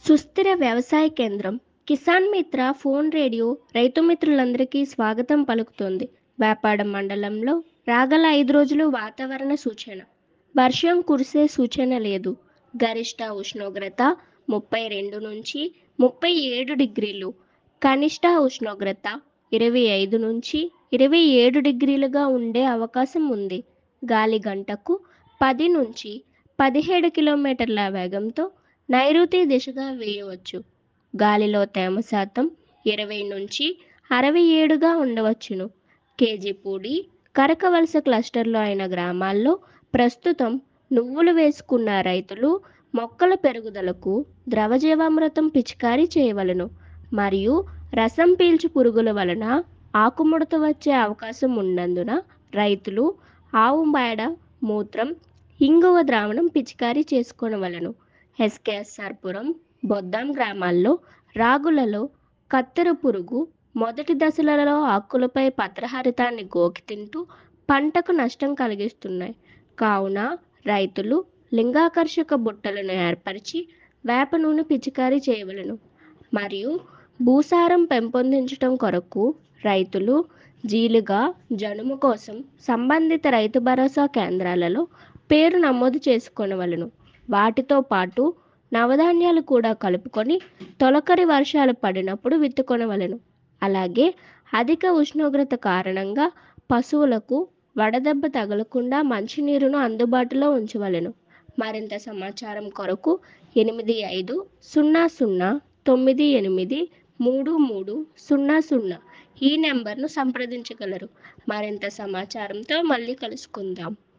సుస్థిర వ్యవసాయ కేంద్రం కిసాన్ మిత్ర ఫోన్ రేడియో రైతు మిత్రులందరికీ స్వాగతం పలుకుతోంది వేపాడ మండలంలో రాగల ఐదు రోజులు వాతావరణ సూచన వర్షం కురిసే సూచన లేదు గరిష్ట ఉష్ణోగ్రత ముప్పై రెండు నుంచి ముప్పై ఏడు డిగ్రీలు కనిష్ట ఉష్ణోగ్రత ఇరవై ఐదు నుంచి ఇరవై ఏడు డిగ్రీలుగా ఉండే అవకాశం ఉంది గాలి గంటకు పది నుంచి పదిహేడు కిలోమీటర్ల వేగంతో నైరుతి దిశగా వేయవచ్చు గాలిలో తేమ శాతం ఇరవై నుంచి అరవై ఏడుగా ఉండవచ్చును కేజీపూడి కరకవలస క్లస్టర్లో అయిన గ్రామాల్లో ప్రస్తుతం నువ్వులు వేసుకున్న రైతులు మొక్కల పెరుగుదలకు ద్రవజీవామృతం పిచికారీ చేయవలను మరియు రసం పీల్చు పురుగుల వలన ఆకుముడత వచ్చే అవకాశం ఉన్నందున రైతులు ఆవు పేడ మూత్రం ఇంగువ ద్రావణం పిచికారీ చేసుకొనవలను ఎస్కేఎస్ఆర్పురం బొద్దాం గ్రామాల్లో రాగులలో కత్తెర పురుగు మొదటి దశలలో ఆకులపై పత్రహరితాన్ని గోకి తింటూ పంటకు నష్టం కలిగిస్తున్నాయి కావున రైతులు లింగాకర్షక బుట్టలను ఏర్పరిచి వేప నూనె పిచికారీ చేయవలను మరియు భూసారం పెంపొందించడం కొరకు రైతులు జీలుగా జనుము కోసం సంబంధిత రైతు భరోసా కేంద్రాలలో పేరు నమోదు చేసుకొనవలను వాటితో పాటు నవధాన్యాలు కూడా కలుపుకొని తొలకరి వర్షాలు పడినప్పుడు విత్తుకొనవలెను అలాగే అధిక ఉష్ణోగ్రత కారణంగా పశువులకు వడదెబ్బ తగలకుండా మంచినీరును అందుబాటులో ఉంచవలెను మరింత సమాచారం కొరకు ఎనిమిది ఐదు సున్నా సున్నా తొమ్మిది ఎనిమిది మూడు మూడు సున్నా సున్నా ఈ నెంబర్ను సంప్రదించగలరు మరింత సమాచారంతో మళ్ళీ కలుసుకుందాం